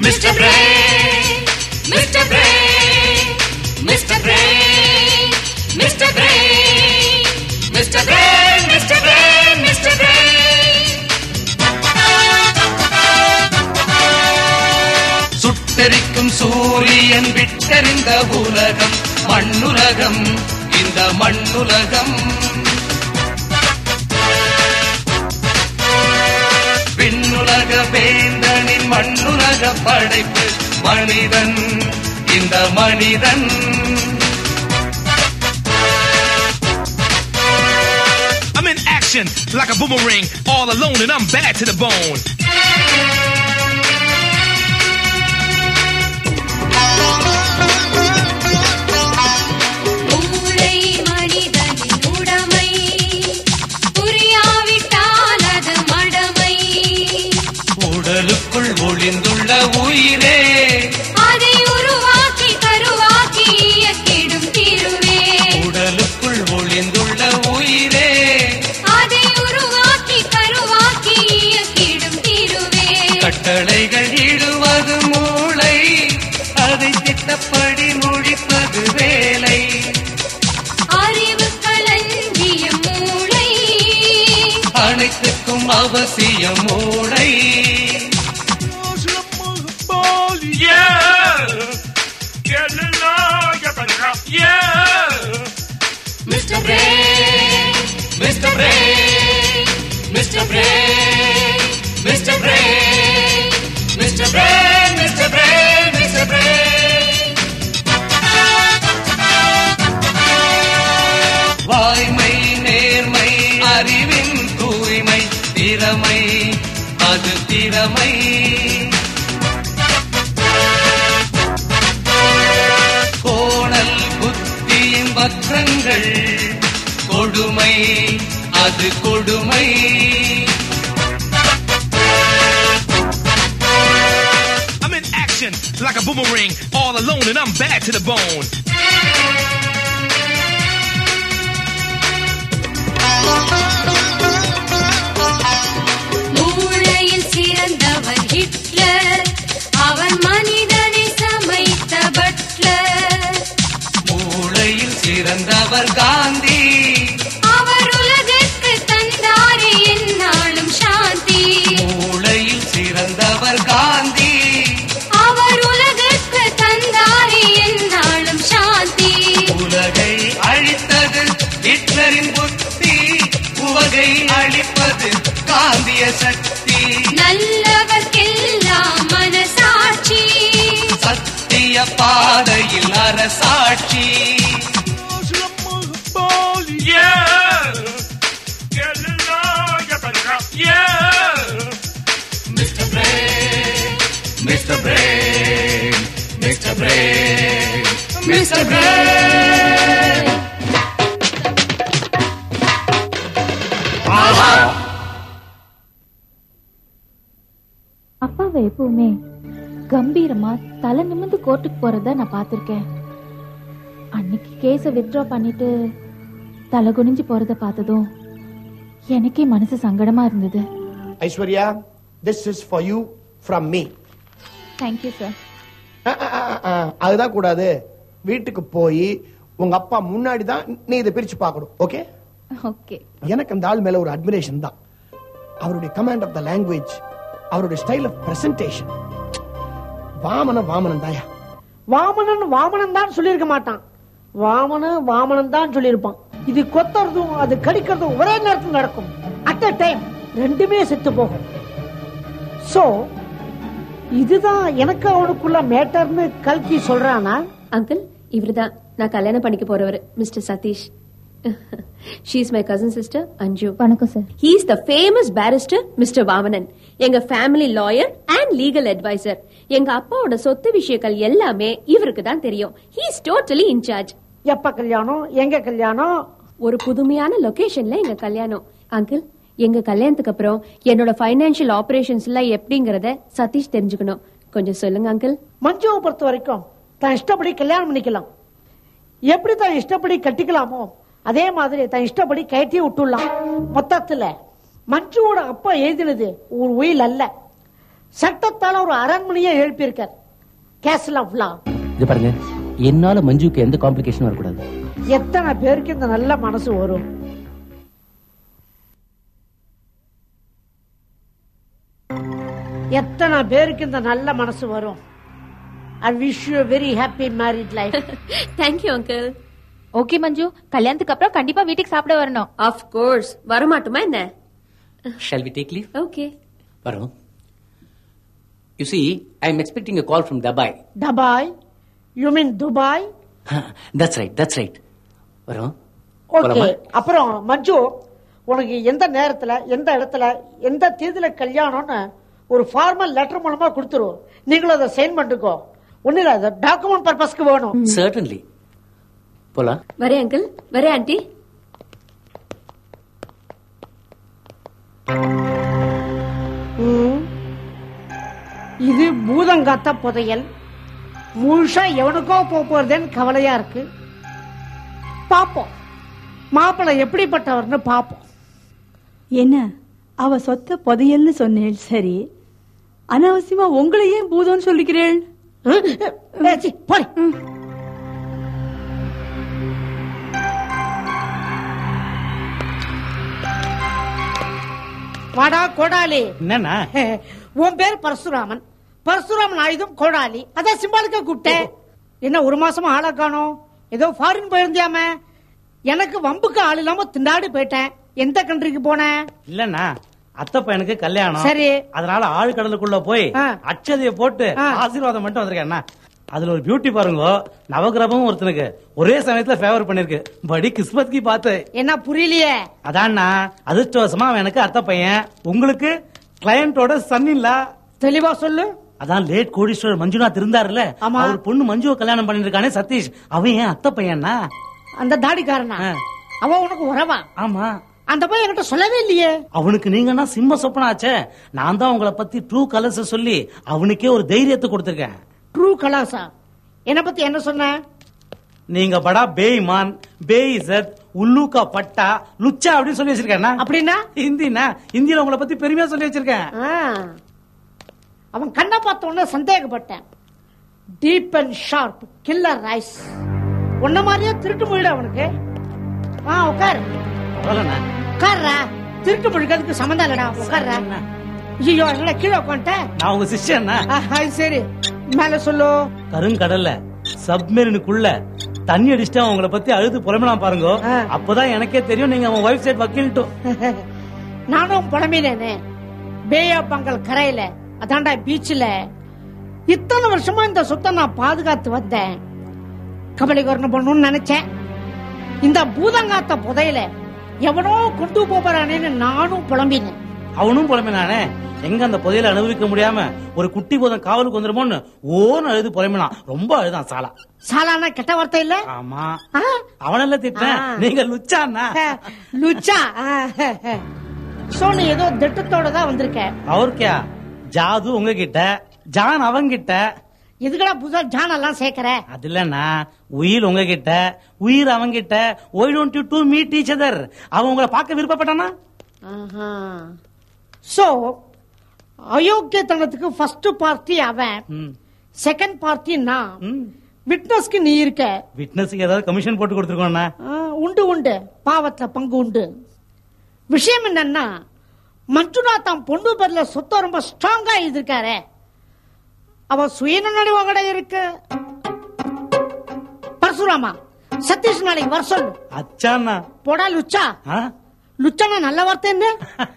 Mr. Brain, Mr. Brain, Mr. Brain, Mr. Brain, Mr. Brain, Mr. Brain, Mr. Brain. சுட்டெரிக்கும் சூரியன் விட்டெறிந்த உலகம் மண்ணுலகம் இந்த மண்ணுலகம் விண்ணுலக வேந்தனின் மண்ணுலக படைப்பு மனிதன் இந்த மனிதன் I'm in action like a boomerang, all alone, and I'm bad to the bone. மூளை மனிதனின் உடைமை புரியாவிட்டால் அது மடமை உடலுக்குள் ஒளிந்துள்ள உயிரே அதை உருவாக்கி கருவாக்கி இயக்கிடும் திருவே உடலுக்குள் ஒளிந்துள்ள உயிரே அதை உருவாக்கி கருவாக்கி இயக்கிடும் திருவே கட்டளைகள் இடுவது மூளை அதை திட்டப்படி முடிப்பது வேலை அறிவு களஞ்சிய மூளை அனைத்துக்கும் அவசியம் மூளை Yeah! Get along, yeah! Mister brain mister brain mister brain mister brain mister brain mister brain mister brain வாய்மை நேர்மை அறிவின் தூய்மை திறமை அது திறமை கோணல் புத்தியின் வக்ரங்கள் கொடுமை அது கொடுமை I'm in action like a boomerang, all alone, and I'm bad to the bone. மூளையில் சிறந்தவர் ஹிட்லர் அவர் மனிதனை சமைத்த பட்லர் மூளையில் சிறந்தவர் காந்தி அவர் உலகிற்கு தந்தாரே என்னாலும் சாந்தி மூளையில் சிறந்தவர் காந்தி அவர் உலகிற்கு தந்தாரே என்னாலும் சாந்தி உலகை அழித்தது ஹிட்லரின் புத்தி உவகை அழிப்பது காந்திய சக்தி நல்லவர்க்கெல்லாம் மனசாட்சி சத்திய பாதையில் அரசாட்சி Yeah! Get along, yeah! Mister brain mister brain mister brain mister brain அப்பாவை எப்பவுமே கம்பீரமா தலை நிமிர்ந்து கோர்ட்டுக்கு போறத நான் பார்த்திருக்கேன் அன்னைக்கு கேஸ வித்ட்ரா பண்ணிட்டு தலை குனிஞ்சு போறத பார்த்ததும் எனக்கே மனசு சங்கடமா இருந்தது Aishwarya this is for you from me thank you sir அதுதான் கூடாது வீட்டுக்கு போய் உங்க அப்பா முன்னாடி தான் நீ இதை பிரிச்சு பார்க்கணும் ஓகே ஓகே எனக்கு அந்த ஆள் மேல ஒரு அட்மிரேஷன் தான் அவருடைய கமாண்ட் ஆஃப் த லாங்குவேஜ் அவருடைய style of presentation Vamana Vamanan தாயா வாமனன் வாமனன் தான் சொல்லியிருக்க மாட்டான் வாமன வாமனன் தான் சொல்லியிருப்பான் இது கொத்துறதும் அது கடிக்கிறதும் ஒரே நேரத்தில் நடக்கும் அட் அ டைம் ரெண்டுமே செத்து போகும் சோ இதுதான் எனக்கு அவனுக்குள்ள மேட்டர்னு கல்கி சொல்றானா அங்கிள் இவர்தான் நான் கல்யாணம் பண்ணிக்க போறவர் mister Satish she is my cousin sister Anju வணக்கம் sir he is the famous barrister mister Vamanan எங்க family lawyer and legal advisor எங்க அப்பாவோட சொத்து விஷயங்கள் எல்லாமே இவருக்கு தான் தெரியும் ஹீ இஸ் டோட்டலி இன்சார்ஜ் எப்ப கல்யாணம் எங்க கல்யாணம் ஒரு புதுமையான லொகேஷன்ல எங்க கல்யாணம் அங்கிள் எங்க கல்யாணத்துக்கு அப்புறம் என்னோட ஃபைனான்சியல் ஆபரேஷன்ஸ் எல்லாம் எப்படிங்கறத சதீஷ் தெரிஞ்சுக்கணும் கொஞ்சம் சொல்லுங்க அங்கிள் மஞ்சுவை பொறுத்த வரைக்கும் தான் இஷ்டப்படி கல்யாணம் பண்ணிக்கலாம் எப்படி தான் இஷ்டப்படி கட்டிக்கலாமோ அதே மாதிரி தான் இஷ்டப்படி கயட்டி விட்டுடலாம் மொத்தத்துல மஞ்சுவோட அப்பா எழுதினது ஒரு உயில் அல்ல சட்டத்தால ஒரு அரண்மனையே எழுப்பியிருக்கார் கேசல் ஆஃப் லா இது பாருங்க என்னால மஞ்சுக்கு எந்த காம்ப்ளிகேஷனும் வரக்கூடாது எத்தனை பேருக்கு இந்த நல்ல மனசு வரும் எத்தனை பேருக்கு இந்த நல்ல மனசு வரும் I wish you very happy married life thank you uncle okay Manju கல்யாணத்துக்கு அப்புறம் கண்டிப்பா வீட்டுக்கு சாப்பிட வரணும் ஆஃப் கோர்ஸ் வரமாட்டோமா என்ன shall we take leave okay வரோம் you see I am expecting a call from தபாய் டபாய் you mean Dubai that's right that's right வரோம் ஓகே போலாமா? அப்புறம் மஞ்சு உனக்கு எந்த நேரத்துல எந்த இடத்துல எந்த தேதியில கல்யாணம்னு ஒரு ஃபார்மல் லெட்டர் மூலமா கொடுத்துருவோம் நீங்களும் அதை சைன் பண்ணிக்கோ ஒண்ணு இல்ல அது டாக்குமெண்ட் பர்பஸ்க்கு வேணும் சர்டன்லி போலாம் வரேன் அங்கிள் வரேன் ஆண்டி ம். இது பூதங்காத்த புதையல் முழுசா எவனுக்கோ போக போறதுன்னு கவலையா இருக்கு பாப்போம் மாப்பிள்ளை எப்படிப்பட்டவர்னு பாப்போம் என்ன அவ சொத்த புதையல்னு சொன்னேள் சரி அனாவசியமா உங்களை ஏன் பூதம்னு சொல்லிக்கிறேள் ம்? ஏய், சீ, போடி. வாடா கோடாலி என்னண்ணா உன் பேர் பரசுராமன் பரசுராமன் ஆயுதம் கோடாலி அதான் சிம்பாலிக்கா கூப்பிட்டேன் என்ன ஒரு மாசமா ஆளை காணோம் ஏதோ ஃபாரின் போயிருந்தியாம எனக்கு வம்புக்கு ஆள் இல்லாம திண்டாடி போயிட்டேன் எந்த கண்ட்ரிக்கு போனேன் இல்லண்ணா அத்தை பையனுக்கு கல்யாணம் சரி. அதனால ஆழ் கடலுக்குள்ள போய் ஆ. அச்சதைய போட்டு ஆ. ஆசீர்வாதம் பண்ணிட்டு வந்திருக்கேன் அதுல ஒரு பியூட்டி பாருங்க நவகிரகமும் ஒருத்தனுக்கு ஒரே சமயத்துல ஃபேவர் பண்ணிருக்கு படி கிஸ்மத்கி பார்த்து என்ன புரியலையே அதான்ண்ணா அதிர்ஷ்டவசமா அவன் எனக்கு அத்தை பையன் உங்களுக்கு கிளையண்டோட சன் இல்ல தெளிவா சொல்லு அதான் லேட் கோடீஸ்வரர் மஞ்சுநாத் இருந்தாருல்ல ஆமா. அவர் பொண்ணு மஞ்சுவை கல்யாணம் பண்ணிருக்கானே சதீஷ் அவன் ஏன் அத்தை பையனா அந்த தாடிக்காரனா ஆ. அவன் உனக்கு உறவா ஆமா அந்த பையன் என்கிட்ட சொல்லவே இல்லையே அவனுக்கு நீங்கன்னா சிம்ம சொப்பனாச்சே நான் தான் உங்களை பத்தி ட்ரூ கலர்ஸ் சொல்லி அவனுக்கே ஒரு தைரியத்தை கொடுத்திருக்கேன் ட்ரூ கலாசா என்ன பத்தி என்ன சொன்ன நீங்க படா பேய்மான் பேயிசத் உல்லூக்கா பட்டா லுச்சா அப்படின்னு சொல்லி வச்சிருக்கேன் அப்படின்னா ஹிந்தினா ஹிந்தியில உங்களை பத்தி பெருமையா சொல்லி வச்சிருக்கேன் ஆ. அவன் கண்ணை பார்த்த உடனே சந்தேகப்பட்டேன் deep and sharp killer eyes உன்ன மாதிரியே திருட்டு மொழிடா அவனுக்கு ஆ உட்காரு அவ்வளவுண்ணா. உட்கார்றா திருட்டு மொழிக்கு அதுக்கு சம்மந்தம் இல்லடா உட்கார்றா ஐயோ என்னடா கீழே உட்காந்துட்டேன் நான் உங்க சிஷ்யன்னா சரி மேல சொல்லு கருங்கடல்ல சப்மெரினுக்குள்ள தண்ணி அடிச்சுட்டு அவன் உங்களை பத்தி அழுது புலம்பலாம் பாருங்க ஆ. அப்பதான் எனக்கே தெரியும் நீங்க அவன் ஒய்ஃப் சைட் வக்கீல்ட்டும் நானும் புலம்பினேனே பே ஆஃப் பெங்கால் கரையில அதான்டா பீச்ல இத்தனை வருஷமா இந்த சொத்தை நான் பாதுகாத்து வந்தேன் கபலிகரணம் பண்ணணும்னு நினைச்சேன் இந்த பூதங்காத்த புதையல எவனோ கொண்டு போறானேன்னு நானும் புலம்பினேன் அவனும் புலம்பினானே எங்க அந்த புதையல அனுபவிக்க முடியாம ஒரு குட்டி போதம் காவலுக்கு வந்துருமோன்னு ஓன்னு அழுது புலம்பினான் ரொம்ப அழுதான் சாலா சாலானா கெட்ட வார்த்தை இல்ல ஆமா ஆ? அவனெல்லாம் திட்டேன் ஆ. நீங்க லுச்சான்னா லுச்சா சோ நீ ஏதோ திட்டத்தோட தான் வந்திருக்க அவர் கியா ஜாது உங்ககிட்ட ஜான் அவங்கிட்ட எதுக்கடா புதுசா ஜான் எல்லாம் சேர்க்கிற அது இல்லன்னா உயிர் உங்ககிட்ட உயிர் அவங்கிட்ட why don't you two meet each other அவன் உங்களை பார்க்க விருப்பப்பட்டானா சோ அயோக்கியத்தனத்துக்கு ஃபர்ஸ்ட் பார்ட்டி அவன் ம். செகண்ட் பார்ட்டி நான் ம். விட்னஸ்க்கு நீ இருக்க விட்னஸுக்கு ஏதாவது கமிஷன் போட்டு கொடுத்துருக்கோண்ணா ஆ, உண்டு உண்டு பாவத்துல பங்கு உண்டு விஷயம் என்னன்னா மஞ்சுநாத் தான் பொண்ணு பேர்ல சொத்தை ரொம்ப ஸ்ட்ராங்கா எழுதிருக்காரு அவ சுயநலவ கூட இருக்கு பரசுராமா சதீஷ் நாளைக்கு வர சொல்லு அச்சாண்ணா போடா லுச்சா ஆ? லுச்சானா நல்ல வார்த்தை என்ன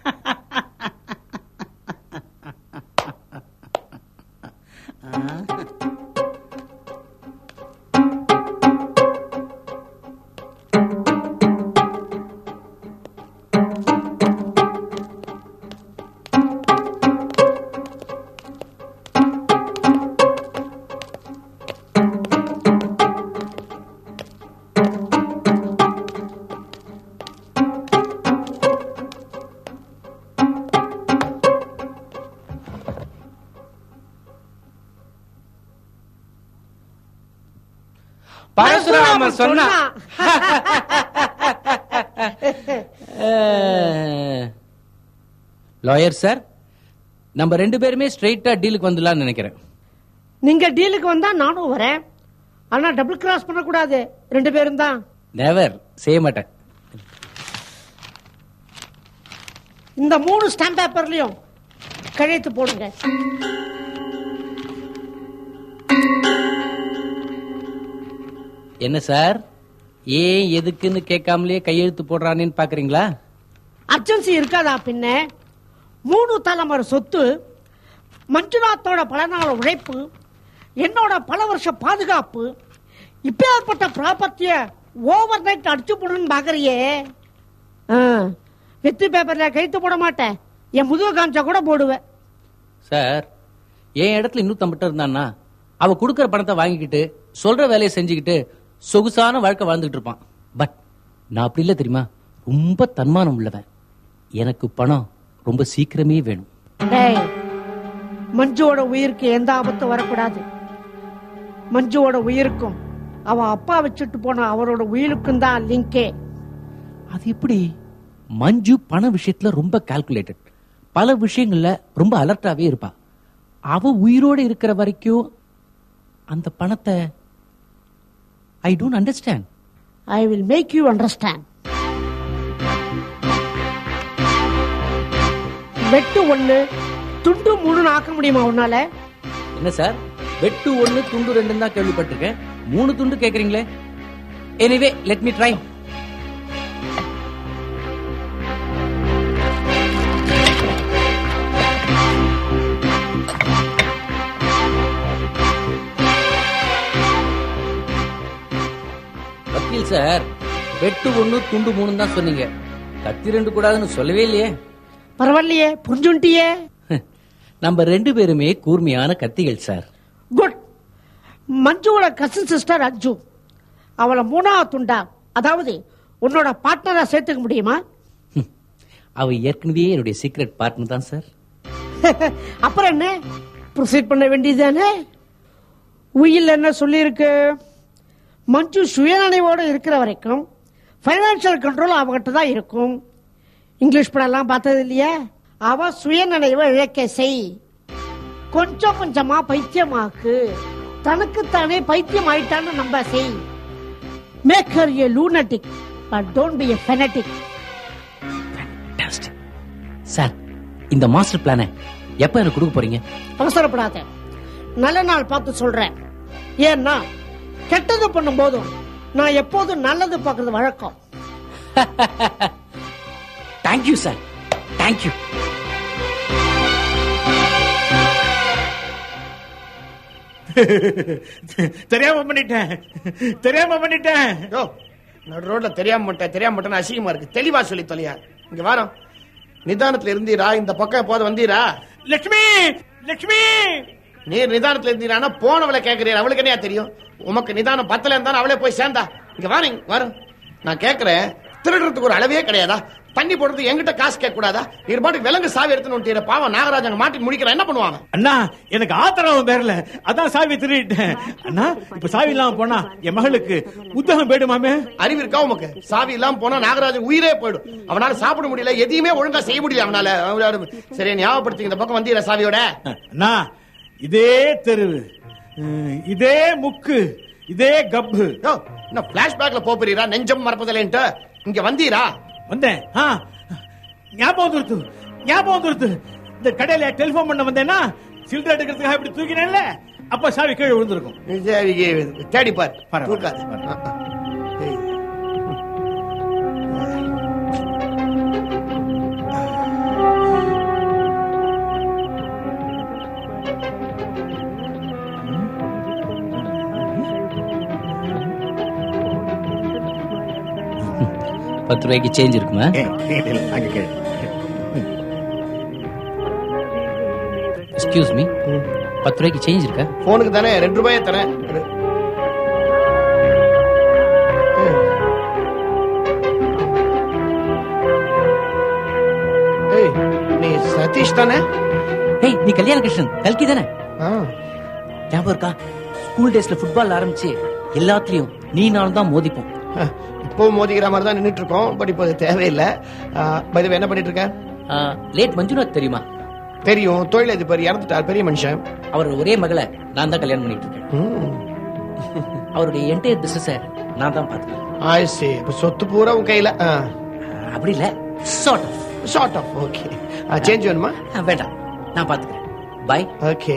பரசுராமன் சொன்னா லாயர் சார் நம்ம ரெண்டு பேருமே ஸ்ட்ரைட்டா டீலுக்கு வந்துடலாம்னு நினைக்கிறேன் நீங்க டீலுக்கு வந்தா நானும் வரேன் ஆனா டபுள் கிராஸ் பண்ணக்கூடாது ரெண்டு பேரும் தான் நெவர் செய்ய மாட்டேன் இந்த மூணு ஸ்டாம்ப் பேப்பர்லயும் கையெழுத்து போடுங்க என்ன சார் ஏன் எதுக்குன்னு கேட்காமலே கையெழுத்து போடுறானேன்னு பாக்குறீங்களா அர்ஜென்சி இருக்காதா பின்ன மூணு தலைமுறை சொத்து மஞ்சுநாத்தோட பல நாள் உழைப்பு என்னோட பல வருஷ பாதுகாப்பு இப்பேற்பட்ட ப்ராப்பர்ட்டிய ஓவர் நைட் அடிச்சு போடணும்னு பாக்குறியே ஆ, வெத்து பேப்பர்ல கைத்து போட மாட்டேன் என் முதுகு காமிச்சா கூட போடுவேன் சார் என் இடத்துல இன்னும் மட்டும் இருந்தான்னா அவ கொடுக்கற பணத்தை வாங்கிக்கிட்டு சொல்ற வேலையை செஞ்சுக்கிட்டு சொகுசான வாழ்க்கை வாழ்ந்துட்டு இருப்பான் பட் நான் அப்படி இல்ல தெரியுமா ரொம்ப தன்மானம் உள்ளவன் எனக்கு பணம் ரொம்ப சீக்கிரமே வேணும் டேய் மஞ்சுவோட உயிருக்கு எந்த ஆபத்தும் வரக்கூடாது மஞ்சுவோட உயிருக்கும் அவ அப்பா வச்சுட்டு போன அவரோட உயிருக்கும் தான் லிங்கே அது எப்படி மஞ்சு பண விஷயத்துல ரொம்ப கால்குலேட்டட் பல விஷயங்கள்ல ரொம்ப அலர்ட்டாவே இருப்பா அவ உயிரோட இருக்கிற வரைக்கும் அந்த பணத்தை I don't understand I will make you understand வெட்டு ஒண்ணு துண்டு மூணுன்னு ஆக்க முடியுமா உன்னால என்ன சார் வெட்டு ஒண்ணு துண்டு ரெண்டு தான் கேள்விப்பட்டிருக்கேன் மூணு துண்டு கேக்குறீங்களே எனிவே லெட் மீ ட்ரை வக்கீல் சார் வெட்டு ஒண்ணு துண்டு மூணு தான் சொன்னீங்க கத்தி ரெண்டு கூடாதுன்னு சொல்லவே இல்லையே பரவாயில்லையே புரிஞ்சுட்டியே நம்ம ரெண்டு பேருமே கூர்மையான கத்திகள் சார் குட் மஞ்சுவோட கசின் சிஸ்டர் அஞ்சு அவளை மூணாவது துண்டா அதாவது உன்னோட பார்ட்னரா சேர்த்துக்க முடியுமா அவ ஏற்கனவே என்னுடைய சீக்ரெட் பார்ட்னர் தான் சார் அப்புறம் என்ன ப்ரொசீட் பண்ண வேண்டியதுதானே உயில் என்ன சொல்லியிருக்கு மஞ்சு சுயநினைவோட இருக்கிற வரைக்கும் ஃபைனான்சியல் கண்ட்ரோல் அவகிட்ட தான் இருக்கும் இங்கிலீஷ் படம் எல்லாம் பார்த்தது இல்லையா அவ சுயநினைவை இழக்க செய் கொஞ்சம் கொஞ்சமா பைத்தியமாக்கு தனக்குத்தானே பைத்தியம் ஆயிட்டான்னு நம்ப செய் make her a lunatic but don't be a fanatic sir இந்த மாஸ்டர் பிளானை எப்ப எனக்கு கொடுக்க போறீங்க அவசரப்படாத நல்ல நாள் பார்த்து சொல்றேன் ஏன்னா கெட்டது பண்ணும் போதும் நான் எப்போதும் நல்லது பார்க்கறது வழக்கம் தேங்க்யூ சார் தேங்க்யூ தெரியாம பண்ணிட்டேன் தெரியாம பண்ணிட்டேன் யோ நடு ரோட்ல தெரியாம மாட்டேன் தெரியாம மாட்டேன்னு அசிங்கமா இருக்கு தெளிவா சொல்லி தொலையா இங்க வாரம் நிதானத்துல இருந்தீரா இந்த பக்கம் எப்போது வந்தீரா லட்சுமி லட்சுமி நீர் நிதானத்துல இருந்தீரானா போனவளை கேக்குறீர் அவளுக்கு என்னையா தெரியும் உமக்கு நிதானம் பத்தல இருந்தாலும் அவளே போய் சேர்ந்தா இங்க வாருங்க வரும் நான் கேக்குறேன் திருடுறதுக்கு ஒரு அளவே கிடையாதா தண்ணி போடுறது என்கிட்ட காசு கேட்க கூடாதா நீர் பாட்டுக்கு விலங்கு சாவி எடுத்துன்னு பாவம் நாகராஜ் அங்க மாட்டி முடிக்கிற என்ன பண்ணுவாங்க அண்ணா எனக்கு ஆத்திரம் பேரல அதான் சாவி திருடிட்டேன் அண்ணா இப்ப சாவி இல்லாம போனா என் மகளுக்கு புத்தகம் போயிடுமாமே அறிவு இருக்கா உமக்கு சாவி இல்லாம போனா நாகராஜன் உயிரே போயிடும் அவனால சாப்பிட முடியல எதையுமே ஒழுங்கா செய்ய முடியல அவனால அவனால- சரி ஞாபகப்படுத்தி இந்த பக்கம் வந்தீர சாவியோட அண்ணா இதே தெருவு அஹ், இதே முக்கு இதே கப்பு யோ, என்ன பிளாஷ்பேக்ல போறீரா நெஞ்சம் மறப்பதில்லைன்ட்டு இங்க வந்தீரா வந்தேன் ஆ, ஞாபகம் வந்துருத்து ஞாபகம் வந்துருத்து இந்த கடையில டெலிபோன் பண்ண வந்தேன்னா சில்லறை எடுக்கிறதுக்காக இப்படி தூக்கினேன்ல அப்ப சாவி கீழே விழுந்திருக்கும் சரி, தேடி பார் பரவாயில்ல, தூக்காது பரவாயில்ல. ஆ, ஆ. ஏய். பத்து ரூபாய்க்கு சேஞ்ச் இருக்குமா அங்க கீழே எக்ஸ்கியூஸ் மீ பத்து ரூபாய்க்கு சேஞ்ச் இருக்கா போனுக்கு தானே ரெண்டு ரூபாயே தரேன் எடு. ஏய். ஏய், நீ சதீஷ் தானே ஏய் நீ கல்யாண கிருஷ்ணன் கல்கி தானே ஆ. ஞாபகம் இருக்கா ஸ்கூல் டேஸ்ல ஃபுட்பால் ஆரம்பிச்சு எல்லாத்துலயும் நீ நானும் தான் மோதிப்போம் இப்பவும் மோதிக்கிற மாதிரி தான் நின்னுட்டு இருக்கோம் பட் இப்போ அது தேவையில்லை பை என்ன பண்ணிட்டு இருக்க லேட் மஞ்சுநாத் தெரியுமா தெரியும் தொழிலதிபர் இறந்துட்டார் பெரிய மனுஷன் அவரோட ஒரே மகளை நான் தான் கல்யாணம் பண்ணிட்டு இருக்கேன் அவருடைய என்டையர் பிசினஸ் நான் தான் பாத்துக்கிறேன் ஆயிசே இப்ப சொத்து பூரா உன் கையில அப்படி இல்ல sort of short of okay change வேணுமா வேண்டாம் நான் பாத்துக்கிறேன் பை ஓகே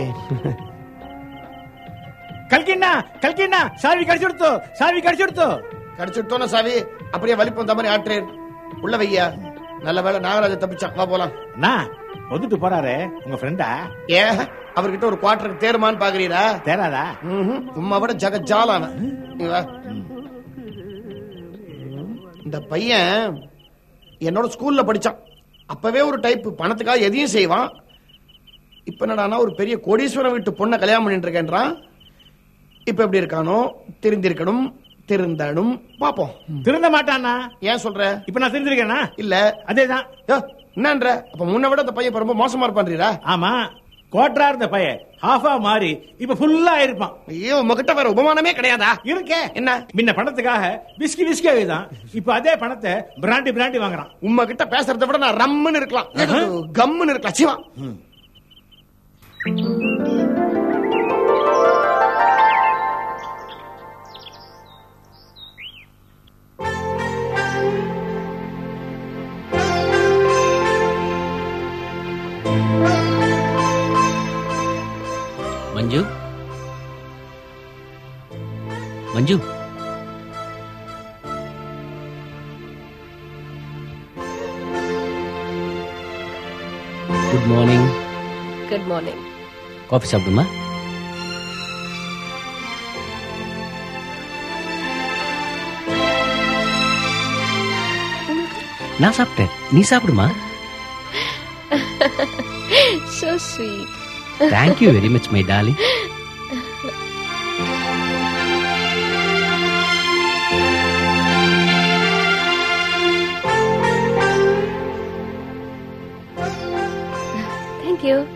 கல்கிண்ணா கல்கிண்ணா சாவி கடிச்சு கொடுத்தோ சாவி கடிச்சு கொடுத்தோ கடிச்சுட்டோன சாவி அப்படியே வலிப்பு வந்த மாதிரி ஆற்றேன் உள்ள வையா நல்ல வேளை நாகராஜ தப்பிச்சான் வா போலாம் அண்ணா வந்துட்டு போறாரு உங்க ஃப்ரெண்டா ஏ அவர்கிட்ட ஒரு குவார்டருக்கு தேருமான்னு பாக்குறீரா தேராதா உம்மா விட ஜகஜாலான நீ வா. இந்த பையன் என்னோட ஸ்கூல்ல படிச்சான் அப்பவே ஒரு டைப் பணத்துக்காக எதையும் செய்வான் இப்ப என்னடானா ஒரு பெரிய கோடீஸ்வரன் வீட்டு பொண்ணை கல்யாணம் பண்ணிட்டு இருக்கேன்றான் இப்ப எப்படி இருக்கானோ தெரிந்திருக்கணும் திருந்தணும் பாப்போம் திருந்த மாட்டானா ஏன் சொல்ற இப்ப நான் தெரிஞ்சிருக்கேனா இல்ல அதேதான் என்னன்ற அப்ப முன்ன விட அந்த பையன் இப்ப ரொம்ப மோசமா இருப்பான்றீரா ஆமா கோட்டரா இருந்த பையன் ஹாஃபா மாறி இப்ப ஃபுல்லா இருப்பான் ஐயோ உங்ககிட்ட வேற உபமானமே கிடையாதா இருக்கே என்ன முன்ன பணத்துக்காக விஸ்கி விஸ்கி ஆகுதான் இப்ப அதே பணத்தை பிராண்டி பிராண்டி வாங்குறான் உம்ம கிட்ட பேசுறதை விட நான் ரம்முன்னு இருக்கலாம் ஏதோ கம்முன்னு இருக்கலாம் Siva Manju Manju good morning good morning coffee சாப்பிடுமா நான் சாப்பிட்டேன் நீ சாப்பிடுமா so sweet thank you very much my darling thank you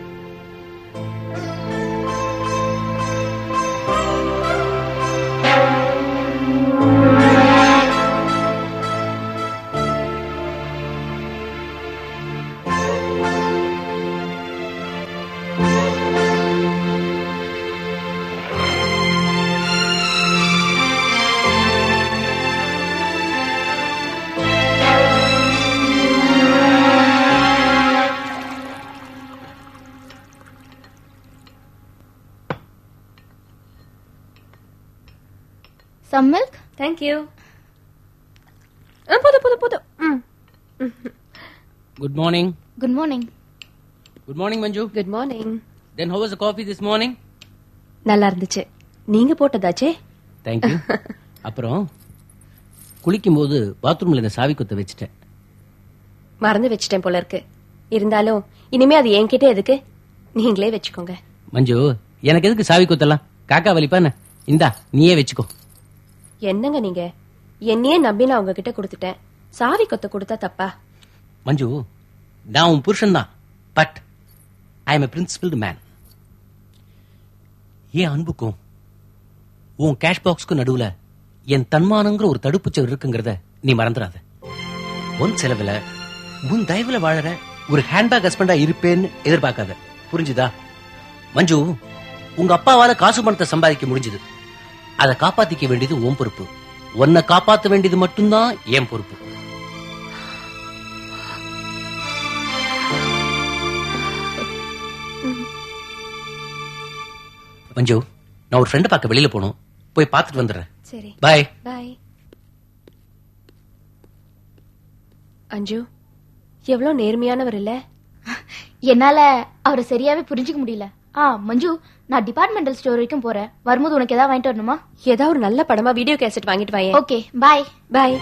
some milk thank you ஆ, போதும் போதும் போதும் ம் good morning good morning good morning Manju good morning then how was coffee this morning நல்லா இருந்துச்சு நீங்க போட்டதாச்சே தேங்க்யூ அப்புறம் குளிக்கும்போது பாத்ரூம்ல இந்த சாவி குத்த வச்சுட்டேன் மறந்து வச்சிட்டேன் போல இருக்கு இருந்தாலும் இனிமே அது என்கிட்ட எதுக்கு நீங்களே வச்சுக்கோங்க மஞ்சு எனக்கு எதுக்கு சாவி குத்தலாம் காக்கா வலிப்பான இந்தா நீயே வச்சுக்கோ என்னங்க நீங்க என்னையே நம்பி நான் உங்ககிட்ட கொடுத்துட்டேன் சாவி கொத்த கொடுத்தா தப்பா மஞ்சு நான் உன் புருஷன் தான் but I am a principled man ஏன் அன்புக்கும் உன் கேஷ் பாக்ஸ்க்கும் நடுவுல என் தன்மானங்கிற ஒரு தடுப்புச்சவர் இருக்குங்கிறத நீ மறந்துடாத உன் செலவுல உன் தயவுல வாழற ஒரு ஹேண்ட்பேக் ஹஸ்பண்டா இருப்பேன்னு எதிர்பார்க்காத புரிஞ்சுதா மஞ்சு உங்க அப்பாவால காசு பணத்தை சம்பாதிக்க முடிஞ்சது அதை காப்பாத்திக்க வேண்டியது உன் பொறுப்பு உன்னை காப்பாத்த வேண்டியது மட்டும்தான் என் பொறுப்பு மஞ்சு நான் ஒரு ஃப்ரெண்டை பார்க்க வெளியில போகணும் போய் பார்த்துட்டு வந்துடுறேன் சரி பாய் பாய் அஞ்சு எவ்வளவு நேர்மையானவர் இல்ல என்னால அவரை சரியாவே புரிஞ்சுக்க முடியல ஆ மஞ்சு நான் டிபார்ட்மெண்டல் ஸ்டோர் வரைக்கும் போறேன் வரும்போது உனக்கு ஏதாவது வாங்கிட்டு வரணுமா ஏதாவது ஒரு நல்ல படமா வீடியோ கேசட் வாங்கிட்டு வாயே ஓகே பாய் பாய்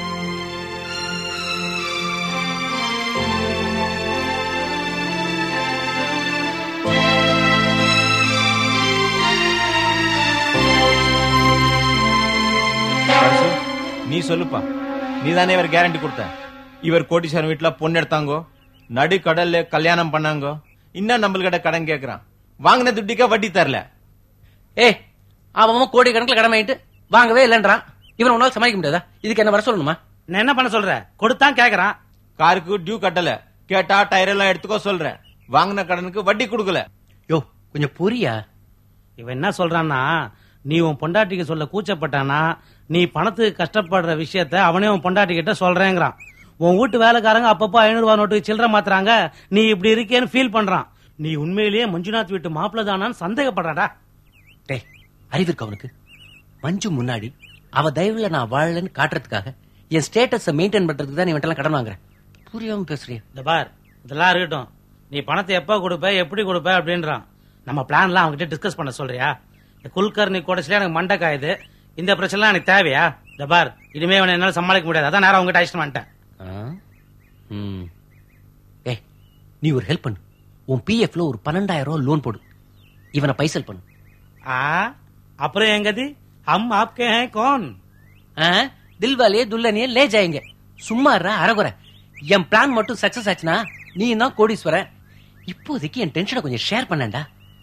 பரசு, நீ சொல்லுப்பா நீ தானே இவர் கேரண்டி கொடுத்த இவர் கோட்டீஸ்வரன் வீட்டுல பொண்ணு எடுத்தாங்கோ நடு கடல்ல கல்யாணம் பண்ணாங்கோ இன்னும் நம்மள்கிட்ட கடன் கேக்குறான் வாங்கின துட்டிக்கா வட்டி தரல ஏய் அவன் கோடி கணக்கில் கடன் வாங்கிட்டு வாங்கவே இல்லைன்றான் இவன் உன்னால சமாளிக்க முடியாதா இதுக்கு என்ன வர சொல்லணுமா நான் என்ன பண்ண சொல்ற கொடுத்தான் கேக்குறான் காருக்கு டியூ கட்டல கேட்டா டயர் எல்லாம் எடுத்துக்கோ சொல்றேன் வாங்கின கடனுக்கு வட்டி கொடுக்கல யோ கொஞ்சம் புரியா இவன் என்ன சொல்றான்னா நீ உன் பொண்டாட்டிக்கு சொல்ல கூச்சப்பட்டானா நீ பணத்துக்கு கஷ்டப்படுற விஷயத்த அவனே உன் பொண்டாட்டி கிட்ட சொல்றேங்கிறான் உன் வீட்டு வேலைக்காரங்க அப்பப்போ ஐநூறு ரூபாய் நோட்டுக்கு சில்லற மாத்துறாங்க நீ இப்படி இருக்கேன்னு ஃபீல் பண்றான் நீ உண்மையிலேயே மஞ்சுநாத் வீட்டு மாப்பிள்ள தானான்னு சந்தேகப்படுறாடா டேய் அறிவு இருக்கு அவனுக்கு மஞ்சு முன்னாடி அவ தயவுல நான் வாழலன்னு காட்டுறதுக்காக என் ஸ்டேட்டஸ மெயின்டைன் பண்றதுக்கு தான் நீ இவன்ட்டெல்லாம் கடன் வாங்குறேன் புரியாம பேசுறிய இந்த பார் இதெல்லாம் இருக்கட்டும் நீ பணத்தை எப்ப கொடுப்ப எப்படி கொடுப்ப அப்படின்றான் நம்ம பிளான்லாம் அவங்ககிட்ட டிஸ்கஸ் பண்ண சொல்றியா இந்த குல்கர்னி கோடசில எனக்கு மண்டை காயுது இந்த பிரச்சனை எனக்கு தேவையா இந்த பார் இனிமே அவனை என்னால சமாளிக்க முடியாது அதான் நேரம் அவங்ககிட்ட அழைச்சிட்டு வந்துட்டேன் ம். ஏய் நீ ஒரு ஹெல்ப் பண்ணு உன் பிஎஃப்ல ஒரு பன்னெண்டாயிரம் ரூபாய் லோன் போடு இவனை பைசல் பண்ணு ஆ அப்புறம் எங்கதி ஹம் ஆப்கே ஹே கौन ஆ, தில்வாலே துல்லனியே லே ஜாயங்க சும்மா இருடா, அறகுறை என் பிளான் மட்டும் சக்சஸ் ஆச்சுன்னா நீ தான் கோடீஸ்வரன் இப்போதைக்கு என் டென்ஷனை கொஞ்சம் ஷேர் பண்ணேன்டா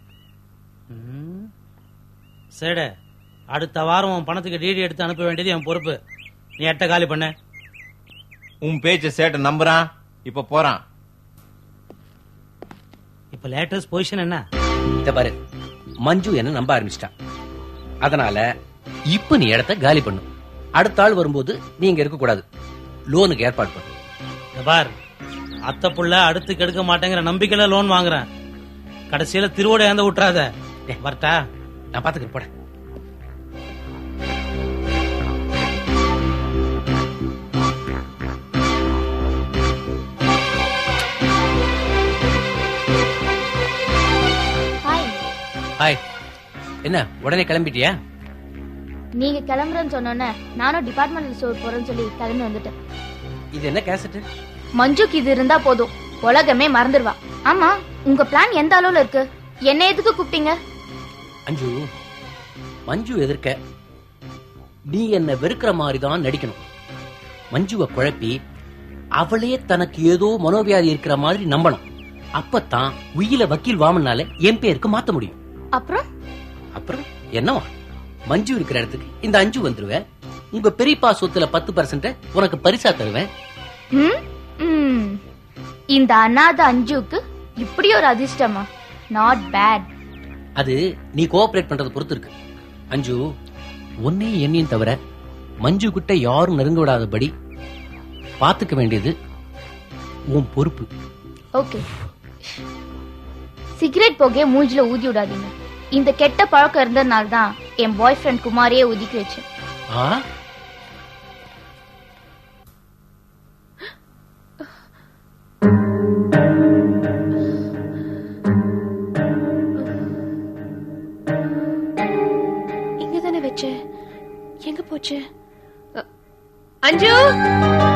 சரி அடுத்த வாரம் உன் பணத்துக்கு டிடி எடுத்து அனுப்ப வேண்டியது என் பொறுப்பு நீ எட்ட காலி பண்ணு உன் பேச்ச சேட்ட நம்புறான் இப்ப போறான் இப்ப லேட்டஸ்ட் பொசிஷன் என்ன இத பாரு மஞ்சு என்ன நம்ப ஆரம்பிச்சிட்டா அதனால இப்ப நீ இடத்த காலி பண்ணு அடுத்த ஆள் வரும்போது நீ இங்க இருக்க கூடாது லோனுக்கு ஏற்பாடு பண்ணு இந்த பார் அத்தை புள்ள அடுத்து கெடுக்க மாட்டேங்கிற நம்பிக்கையில லோன் வாங்குறேன் கடைசியில திருவோட ஏந்த விட்டுறாத வரட்டா நான் பாத்துக்கிறேன் போட ஹாய் ஹாய் என்ன உடனே கிளம்பிட்டியா நீங்க கிளம்புறேன்னு சொன்னோன்னே நானும் டிபார்ட்மெண்டல் ஸ்டோர் போறேன்னு சொல்லி கிளம்பி வந்துட்டேன் இது என்ன கேசட் மஞ்சுக்கு இது இருந்தா போதும் உலகமே மறந்துடுவா ஆமா உங்க பிளான் எந்த அளவுல இருக்கு என்ன எதுக்கு கூப்பிட்டீங்க அஞ்சு மஞ்சு எதிர்க்க நீ என்ன வெறுக்கிற மாதிரி தான் நடிக்கணும் மஞ்சுவை குழப்பி அவளே தனக்கு ஏதோ மனோவியாதி இருக்கிற மாதிரி நம்பணும் அப்பதான் உயில வக்கீல் வாமனால என் பேருக்கு மாத்த முடியும் அப்புறம் அப்புறம் என்னவா மஞ்சு இருக்கிற இடத்துக்கு இந்த அஞ்சு வந்துருவேன் உங்க பெரியப்பா சொத்துல பத்து பர்சன்ட் உனக்கு பரிசா தருவேன் ம்? ம். இந்த அநாத அஞ்சுக்கு இப்படி ஒரு அதிர்ஷ்டமா நாட் பேட் அது நீ கோஆபரேட் பண்றத பொறுத்து இருக்கு அஞ்சு உன்னையும் என்னையும் தவிர மஞ்சு கிட்ட யாரும் நெருங்க விடாதபடி பாத்துக்க வேண்டியது உன் பொறுப்பு ஓகே சிகரெட் புகைய மூஞ்சில ஊதி விடாதீங்க இந்த கெட்ட பழக்கம் இருந்ததுனால தான் என் பாய் ஃப்ரெண்ட் குமாரையே ஒதுக்கி வச்சேன் ஆ இங்க தானே வச்ச எங்க போச்சு அ- அஞ்சு